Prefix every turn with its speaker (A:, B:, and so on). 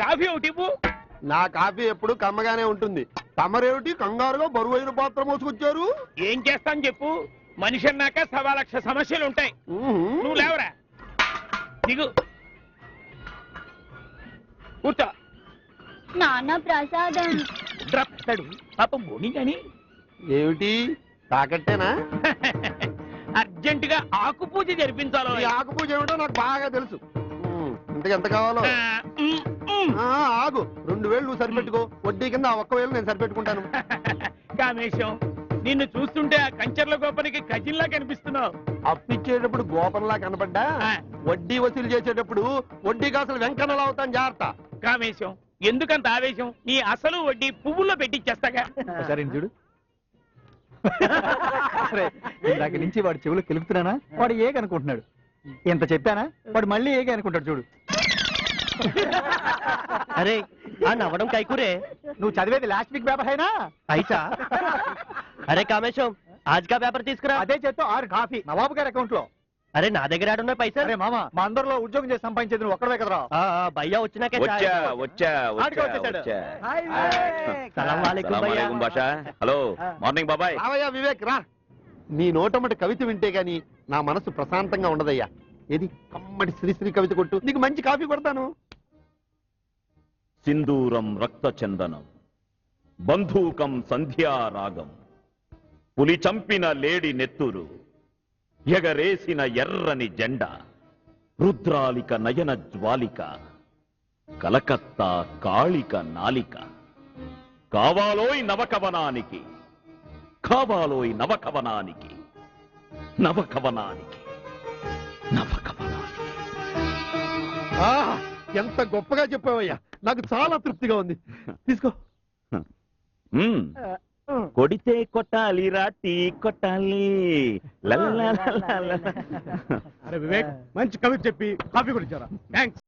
A: Coffee ఒకటి ఇవ్వు
B: నా కాఫీ ఎప్పుడు కమ్మగానే ఉంటుంది తమరేమిటి కంగారుగా బరువైన పాత్ర మోసుకొచ్చారు
A: ఏం చేస్తాను చెప్పు మనిషి అన్నాక సవా లక్ష సమస్యలు ఉంటాయి
B: ఉహుం.
A: నువ్వు లేవరా దిగు కూర్చో
C: నాన్న ప్రసాదం
A: డ్రప్తాడు పాపం బోని కానీ
B: ఏమిటి తాకట్టేనా
A: అర్జెంట్ గా ఆకు పూజ జరిపించాలో
B: ఈ ఆకు పూజ ఏమిటో నాకు బాగా తెలుసు ఉమ్, ఇంతకు ఎంత కావాలో
A: ఆ, ఉమ్, ఉమ్.
B: ఆ, ఆగు రెండు వేలు నువ్వు సరిపెట్టుకో వడ్డీ కింద ఆ ఒక్క వేలు నేను సరిపెట్టుకుంటాను
A: కామేశం నిన్ను చూస్తుంటే ఆ కంచర్ల గోపనికి కజిన్లా కనిపిస్తున్నావు
B: అప్పిచ్చేటప్పుడు గోపంలా కనపడ్డా
A: ఆ.
B: వడ్డీ వసూలు చేసేటప్పుడు వడ్డీ కాసులు వెంకన్నలా అవుతాను జాగ్రత్త
A: కామేశం ఎందుకంత ఆవేశం నీ అసలు వడ్డీ పువ్వుల్లో పెట్టిచ్చేస్తాగా
D: సరే చూడు అరే, ఇందాక నుంచి వాడు చెవులు కెలుపుతున్నానా వాడు ఏగ అనుకుంటున్నాడు ఎంత చెప్పానా వాడు మళ్ళీ ఏగ అనుకుంటాడు చూడు
E: అరే ఆ నవ్వడం కైకూరే
D: నువ్వు చదివేది లాస్ట్ వీక్ పేపర్ అయినా
E: అయితా అరే కామేశం ఆజ్కా పేపర్ తీసుకురా
D: అదే చేత్తో ఆరు కాఫీ నవాబు గారి అకౌంట్ లో
E: అరే నా దగ్గర ఆడున్నాయి పైసలు
D: అరే మామ మా అందరిలో ఉద్యోగం చేసి సంపాదించేది నువ్వు ఒక్కడవే కదరా
E: ఆ, ఆ, భయ్యా వచ్చినాకే
F: వచ్చా
E: చాయ్.
F: వచ్చా
D: ఆడికి
F: వచ్చా
D: వచ్చేసాడు.
F: వచ్చా
E: సలాం వాలేకుం
F: సలాం
E: భయ్యా.
F: వాలేకుం బాషా హలో మార్నింగ్ బాబాయ్
B: రావయ్యా వివేక్ రా నీ నోటమ్మటి కవిత వింటే గాని నా మనసు ప్రశాంతంగా ఉండదయ్యా ఏది కమ్మటి శ్రీశ్రీ కవిత కొట్టు నీకు మంచి కాఫీ కొడతాను
F: సింధూరం రక్తచందనం బంధూకం సంధ్యారాగం పులి చంపిన లేడి నెత్తురు ఎగరేసిన ఎర్రని జెండా రుద్రాలిక నయన జ్వాలిక కలకత్తా కాళిక నాలిక కావాలోయ్ నవకవనానికి కావాలోయ్ నవకవనానికి నవకవనానికి నవకవనానికి
B: ఆహా, ఎంత గొప్పగా చెప్పావయ్యా నాకు చాలా తృప్తిగా ఉంది తీసుకో
F: మ్మ్. కొడితే కొట్టాలి రాటి కొట్టాలి లల్లలలలల.
B: అరే వివేక్ మంచి కవిత చెప్పి కాఫీ కొట్టించారా థ్యాంక్స్